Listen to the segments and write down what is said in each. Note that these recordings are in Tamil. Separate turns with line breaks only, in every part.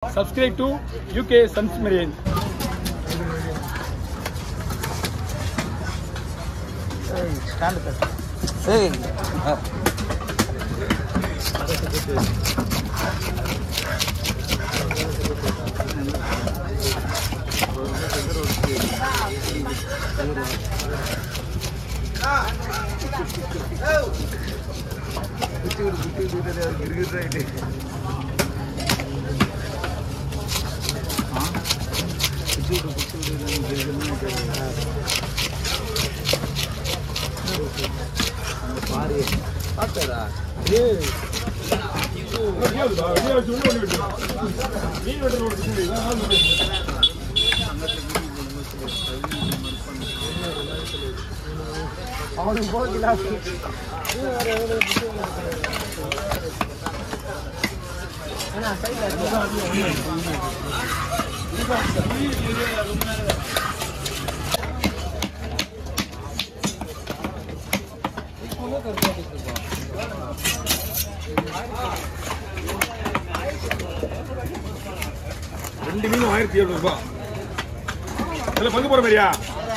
subscribe to UK Suns Marine.
சரி
ரெண்டு மீன் ஆயிரத்தி எழுநூறு ரூபாய் இதுல பங்கு போற மாதிரியா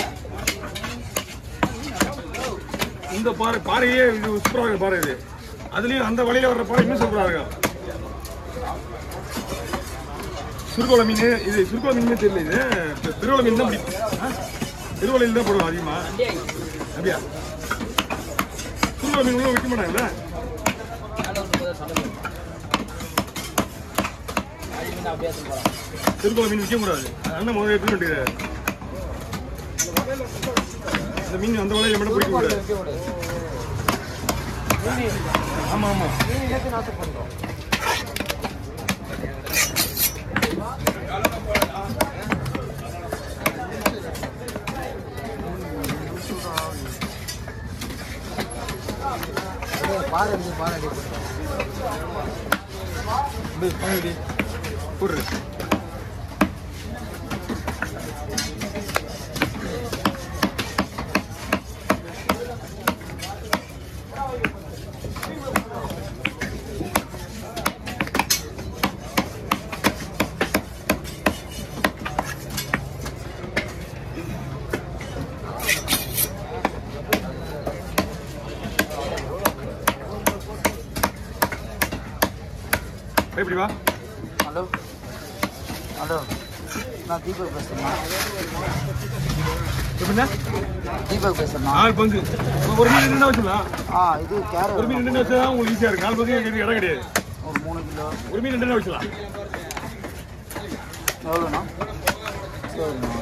இந்த பாறை பாறையே இது சூப்பரா இருக்கு பாறை இது அதுலயும் அந்த வழியில வர்ற பாறை இன்னும் சூப்பரா இருக்கும் சுருக்கோள மீன் இது சுருக்கோள மீன் தெரியல இது இப்ப திருவள்ள மீன் தான் பிடிக்கும் ஆ? திருவள்ளையில் தான் போடுவோம் அதிகமா அப்படியா சுருக்கோள மீன் உள்ள விற்க மாட்டாங்கல்ல திருக்கோள மீன் விற்க கூடாது அண்ணன் முதல்ல எடுத்து வேண்டியது இந்த மீன் அந்த வலையில மட்டும் பிடிக்க கூடாது ஆமா ஆமா
பாரு இருக்கு, பாரு இருக்கு.
இந்த வாங்கடி. போடுரு எப்படி வா
ஹலோ ஹலோ நான் தீபக் பேசுறேன்
எப்படின்னா
தீபக் பேசுறேன்
நாலு பங்கு ஒரு மீன் ரெண்டு வச்சுக்கலாம்
ஆ இது கேரட்
ஒரு மீன் ரெண்டு வச்சா உங்களுக்கு ஈஸியா இருக்கு நாலு பங்கு எங்களுக்கு இடம் கிடையாது
ஒரு மூணு கிலோ
ஒரு மீன் ரெண்டு வச்சுக்கலாம்
எவ்வளோண்ணா சரிண்ணா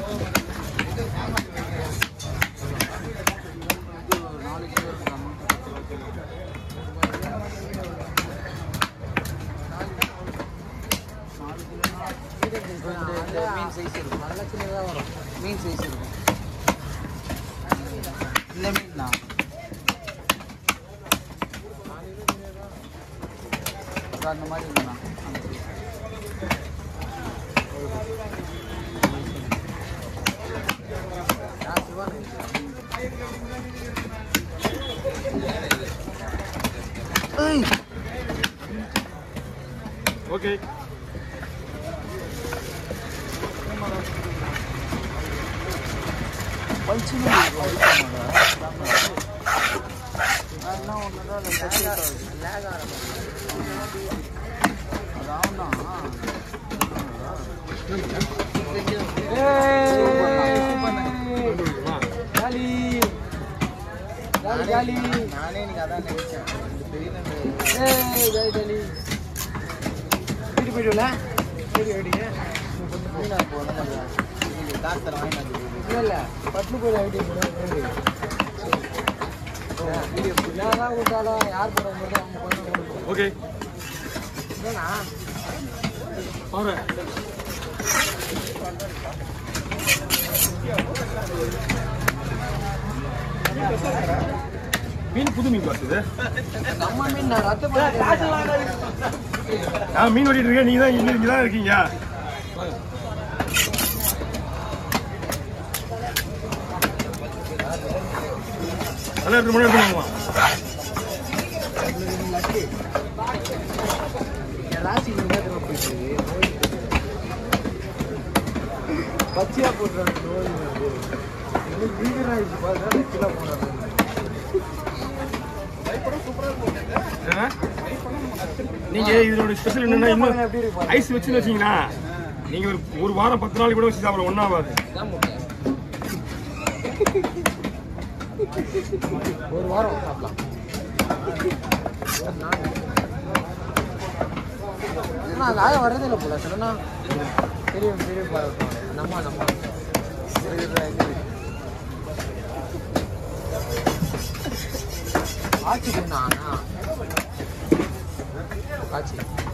நாலு கிலோ இருக்காண்ணா இந்த மீன் சைஸ் இருக்கும் நல்ல சின்னதாக வரும் மீன் சைஸ் இருக்கும் இந்த மீன்ண்ணா அந்த மாதிரி இருக்குண்ணா அந்த size. ஏய்
ஓகே
பளிச்சுன்னு இருக்கு, அடிக்க மாட்டா. நான் என்ன ஒண்ணுதான் ரெண்டு set ஆகுது. அது ஆகும்னா.
ஜாலி
ஜாலி நானே இன்னைக்கு அதான் நினைச்சேன் இந்த பெரிய நண்டு ஜாலி ஜாலி வீட்டு போயிடுவில சரி அப்படிங்க மீனா போகணும் காசு தர வாங்கி இல்லை இல்லை பட்டு போய் ஐடியா வீடியோ நான் விட்டாலும் யார் போட முடியும் அவங்க பண்ண
ஓகே
என்னண்ணா
பாரு மீன் புது மீன் பார்த்தது
நம்ம மீன் நான் ரத்து
நான் மீன் வெட்டிட்டு இருக்கேன் நீங்க தான் இங்க இங்க தான் இருக்கீங்க நல்லா எடுத்து மணி எடுத்து வாங்குவான்
ராசி போயிட்டு பச்சையா போட்டுறாங்க நோய் வந்து வீகர் ஆயிடுச்சு பாருங்க நெச்சிலா போடுறாங்க
ஆ? நீங்க இதோட ஸ்பெஷல் என்னன்னா இன்னும்
எப்படி இருக்கு
ஐஸ் வச்சுன்னு வச்சீங்கன்னா நீங்க ஒரு ஒரு வாரம் பத்து நாளைக்கு கூட வச்சு சாப்பிட ஒன்றாகாது
ஒரு வாரம் சாப்பிடலாம் அண்ணா அது ஆய வரதே இல்லை போல சொல்லணா தெரியும் தெரியும் பாருங்க நம்ம நம்ம ஆட்சி அண்ணா ஆட்சி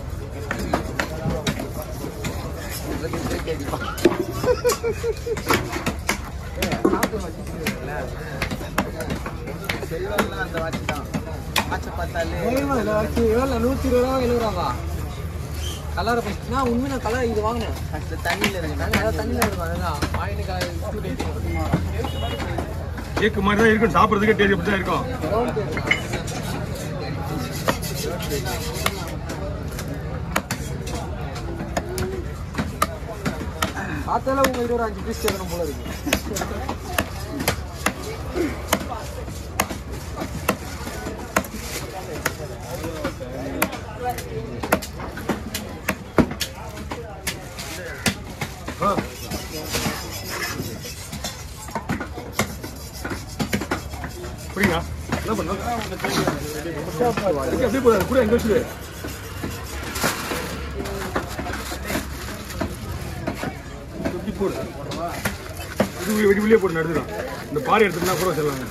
செல்வம்லாம் அந்த வாட்சி தான் வாட்சை பார்த்தாலே
எவ்வளோ நூற்றி இருபது ரூபா எழுபது ரூபா கலரை ஃபஸ்ட் நான் உண்மை நான் கலர் இது வாங்கினேன்
ஃபஸ்ட்டு தண்ணியில் இருக்கு
நாங்கள் அதான் தண்ணியில் இருக்கும் அதுதான் வாங்கிட்டு
கேக்கு மாதிரி தான் இருக்கும் சாப்பிட்றதுக்கே டேஸ்ட் அப்படி தான் இருக்கும்
பார்த்தால உங்க இது ஒரு அஞ்சு பீஸ் கேட்கணும் போல இருக்கு
ஆ. புரியுங்களா என்ன பண்ணணும் அதுக்கு அப்படியே போடாது கூட எங்க வச்சுரு சுத்தி போடு இது வெளியே வெளியே வெளியே போட்டு நடுதுதான் இந்த பாறை எடுத்துனா கூட வச்சிடலாங்க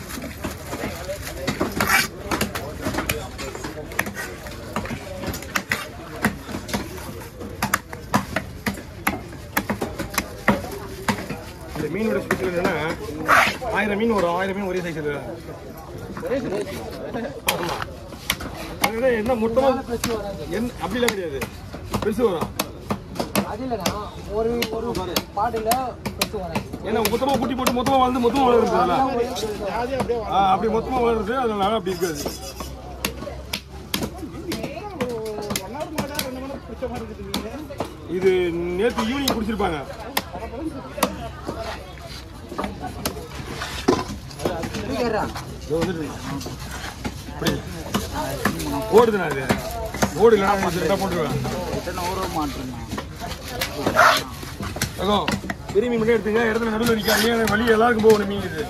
இந்த மீனோட ஸ்பெஷல் என்னன்னா ஆயிரம் மீன் வரும் ஆயிரம் மீன் ஒரே சைஸ் ஆமா அதுதான் என்ன மொத்தமா என்ன அப்படிலாம் கிடையாது பெருசு வரும்
அது இல்லைண்ணா ஒரு ஒரு பாட்டில் பெற்று வரேன்
ஏன்னா மொத்தமா குட்டி போட்டு மொத்தமா வளர்ந்து மொத்தமா வளருது அதெல்லாம் ஆ, அப்படி மொத்தமா வளருது அதனால அப்படி இருக்காது இது நேத்து ஈவினிங் குடிச்சிருப்பாங்க
கேட்குறா
இதோ வந்துட்டு இப்படி ஓடுதுண்ணா இது ஓடு இல்லைன்னா இது ரெண்டா போட்டுருவேன்
எத்தனை ஊற மாட்டேன்னா
அதோ பெரிய மீன் மட்டும் எடுத்துங்க இடத்துல நடுவில் நிற்காதீங்க வழி எல்லாருக்கும் போகணும் மீன் இது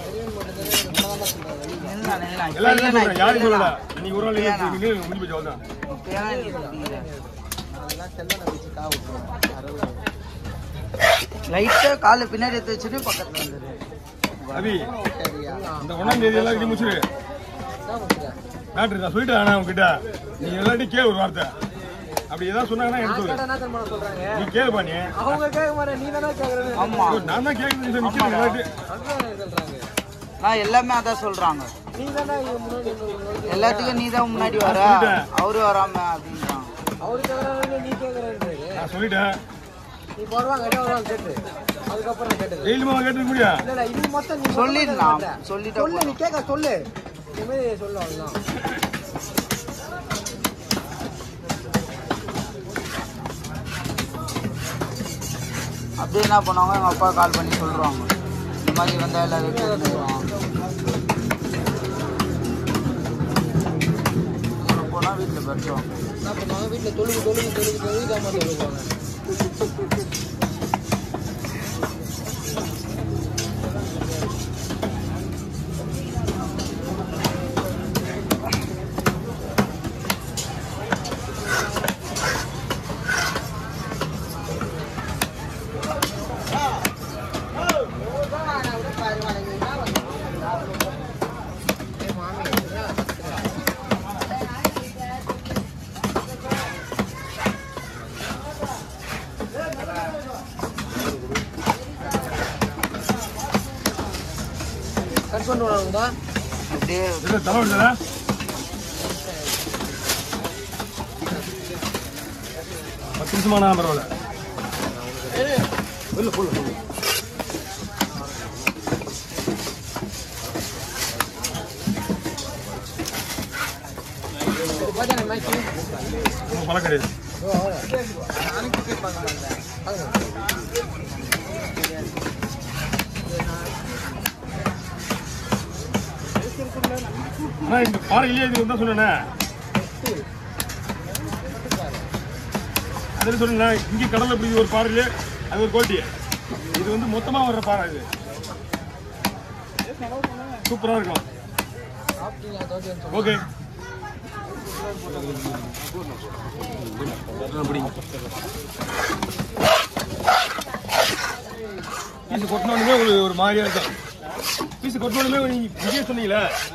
எல்லாரும் தான் சொல்றேன் யாரும் சொல்லல இன்னைக்கு ஒரு நாள் இல்லை, மீன் முடிஞ்சு போச்சு அவ்வளவுதான்
அதெல்லாம் செல்வனை வச்சு கா விட்டுருவோம் அறுபது
லைட்டா காலை பின்னாடி எடுத்து வச்சுட்டு பக்கத்துல வந்துரு
அபி
சரியா
இந்த ஒன்னாம் தேதி எல்லாருக்கும் முடிச்சிரு
என்ன பண்ணுறேன்
மேட்ரு நான் சொல்லிட்டேன் ஆனா உங்ககிட்ட நீ எல்லாத்தையும் கேளு ஒரு வார்த்தை அப்படி ஏதாவது சொன்னாங்கன்னா
நான்
எடுத்து
கேட்டா என்ன தெரியுமா சொல்றாங்க
நீ கேளுப்பா நீ
அவங்க கேட்க மாட்டேன் நீ தானே கேட்கறது
ஆமா
நான் தான் கேட்கறது நிக்கிறேன் எல்லாத்தையும்
அதான் சொல்றாங்க
நான் எல்லாமே அதான் சொல்றாங்க
நீ தானே முன்னாடி முன்னாடி
எல்லாத்துக்கும் நீ தான் முன்னாடி வர
சொல்லிட்டேன்.
அவரு வராம அப்படின்றாங்க
அவரு கேட்கறாங்க நீ கேட்கறது
நான் சொல்லிட்டேன்
நீ போடுவாங்க இடம் வருவாங்க கேட்டு அதுக்கப்புறம் நான் கேட்டது
டெய்லியுமா கேட்டுக்க முடியா
இல்ல இல்ல இது மொத்தம் நீ
சொல்லிடலாம்.
மொத்தம் கேட்க
சொல்லிட்டா
மாட்ட. சொல்லு நீ கேட்க சொல்லு இந்த மாதிரி சொல்லு அவ்வளவுதான்
அப்படியே என்ன பண்ணுவாங்க எங்க அப்பா கால் பண்ணி சொல்றாங்க இந்த மாதிரி வந்தா எல்லாரும் தெரிஞ்சுக்கிறோம் போனா வீட்டுல பெற்றோம்
என்ன பண்ணுவாங்க வீட்டுல தொழுகு தொழுகு தொழுகு தொழுகு தான் தொழுவாங்க கட் பண்ணுவாங்க
அப்படியே
இல்லை தலை வருதுடா பத்து நிமிஷமான பரவாயில்ல இல்லை போடல போடல
பார்த்தா மேட்ச்
ஒன்றும் பழம் கிடையாது
நாளைக்கு போய் பார்க்க மாட்டேன்
ஆனா இந்த பாறையிலேயே இது தான் சொன்னேனே அதில் சொன்னேன் இங்கே கடல்ல இப்படி ஒரு பாறையிலே அது ஒரு குவாலிட்டி இது வந்து மொத்தமா வர்ற பாறை இது சூப்பரா இருக்கும் ஓகே பீஸ் கொட்டினாலுமே உங்களுக்கு ஒரு மாதிரியா இருக்கும் பீஸ் கொட்டினாலுமே நீங்க இங்கே சொன்னீங்களே